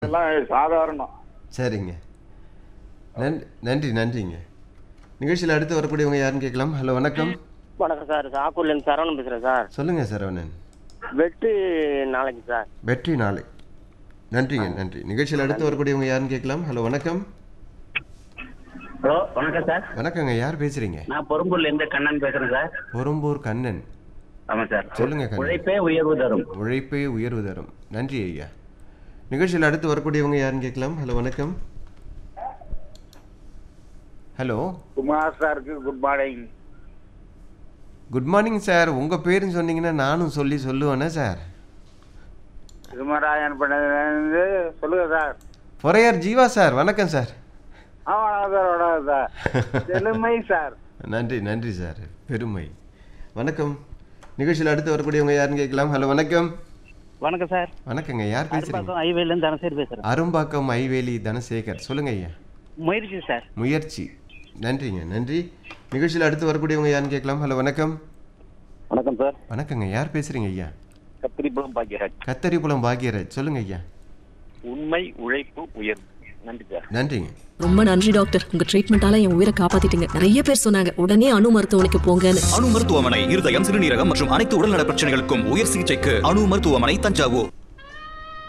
இதெல்லாம் சாதாரணம் சரிங்க நன்றி நன்றி நன்றிங்க நிகழ்ச்சியில் அடுத்து வரக்கூடியவங்க யாருன்னு கேட்கலாம் ஹலோ வணக்கம் வணக்கம் சார் சாக்கூர்லேருந்து சரவணன் பேசுகிறேன் சார் சொல்லுங்கள் சரவணன் வெட்டு நாளைக்கு சார் வெற்றி நாளை நன்றிங்க நன்றி நிகழ்ச்சியில் அடுத்து வரக்கூடியவங்க யாருன்னு கேட்கலாம் ஹலோ வணக்கம் ஹலோ வணக்கம் சார் வணக்கங்க யார் பேசுறீங்க நான் பொறும்பூர்ல இருந்து கண்ணன் பேசுறேன் சார் பொறும்பூர் கண்ணன் ஆமா சார் சொல்லுங்க கண்ணன் உழைப்பே உயர்வு தரும் உழைப்பே உயர்வு தரும் நன்றி ஐயா நிகழ்ச்சியில் அடுத்து வரக்கூடியவங்க யாருன்னு கேட்கலாம் ஹலோ வணக்கம் ஹலோ குமார் சாருக்கு good morning good morning sir உங்கள் பேருன்னு சொன்னீங்கன்னா நானும் சொல்லி சொல்லுவேனே சார் திருமராயன் பண்ணது சொல்லுங்க சார் பொறையார் ஜீவா சார் வணக்கம் சார் ஆ வணக்கம் சார் வணக்கம் சார் தெலுமை சார் நன்றி நன்றி சார் பெருமை வணக்கம் நிகழ்ச்சியில் அடுத்து வரக்கூடியவங்க யாருன்னு கேட்கலாம் ஹலோ வணக்கம் வணக்கம் சார் வணக்கங்க யார் பேசுறீங்க அரும்பாக்கம் ஹைவேலேருந்து தனசேரி பேசுகிறேன் அரும்பாக்கம் ஐவேலி தனசேகர் சொல்லுங்க ஐயா முயற்சி சார் முயற்சி நன்றிங்க நன்றி நிகழ்ச்சியில் அடுத்து வரக்கூடியவங்க யாருன்னு கேட்கலாம் ஹலோ வணக்கம் வணக்கம் சார் வணக்கங்க யார் பேசுறீங்க ஐயா கத்திரிப்பழம் பாக்கியராஜ் கத்தரிப்புலம் பாக்யராஜ் சொல்லுங்க ஐயா உண்மை உழைப்பு உயர்வு நன்றி சார் நன்றிங்க ரொம்ப நன்றி டாக்டர் உங்க ட்ரீட்மெண்டால என் உயிரை காப்பாத்திட்டீங்க நிறைய பேர் சொன்னாங்க உடனே அணு மருத்துவமனைக்கு போங்கன்னு அணு மருத்துவமனை இருதயம் சிறுநீரகம் மற்றும் அனைத்து உடல்நல பிரச்சனைகளுக்கும் உயர் சிகிச்சைக்கு அணு மருத்துவமனை தஞ்சாவூர்